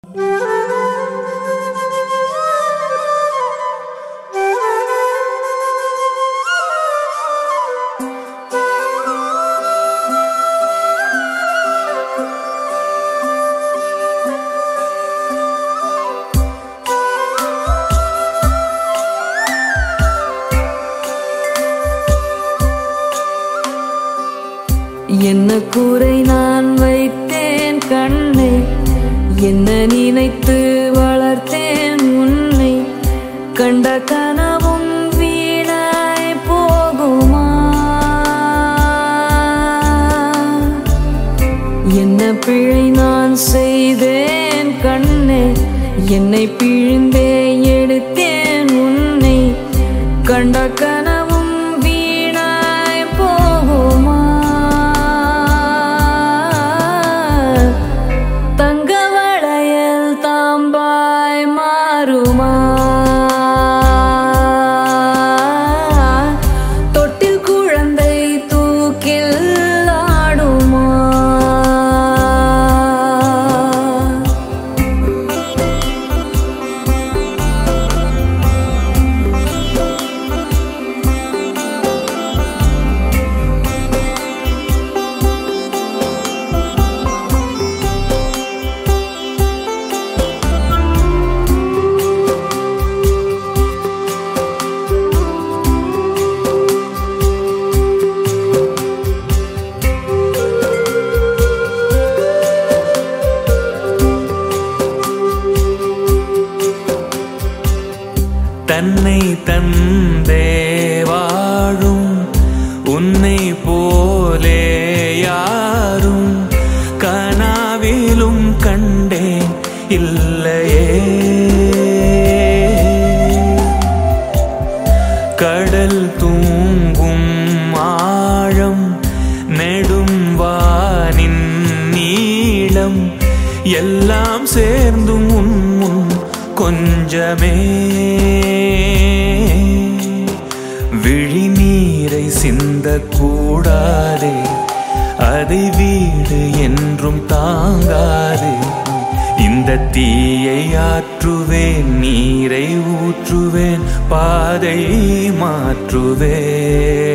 என்ன கூரை நான் வைத்தேன் கண்ணே என்ன நினைத்து வளர்த்தேன் உன்னை கண்ட கனவும் வீணாய் போகுமா என்ன பிழை நான் செய்தேன் கண்ணே என்னை பிழிந்தே எடுத்தேன் உன்னை கண்ட கனவும் வீணாய் போகுமா தங்க வளையல் தாம்பாய் மாறுமா தொட்டில் குழந்தை தூக்கில் ஆடுமா தன்னை தந்தே வாழும் உன்னை போலே யாரும் கனாவிலும் கண்டேன் இல்லையே கடல் தூங்கும் ஆழம் நெடும் வானின் நீளம் எல்லாம் சேர்ந்தும் உன் முன் கொஞ்சமே விழிநீரை சிந்தக்கூடாதே அதை வீடு என்றும் தாங்காதே இந்த தீயை ஆற்றுவேன் நீரை ஊற்றுவேன் பாதை மாற்றுவேன்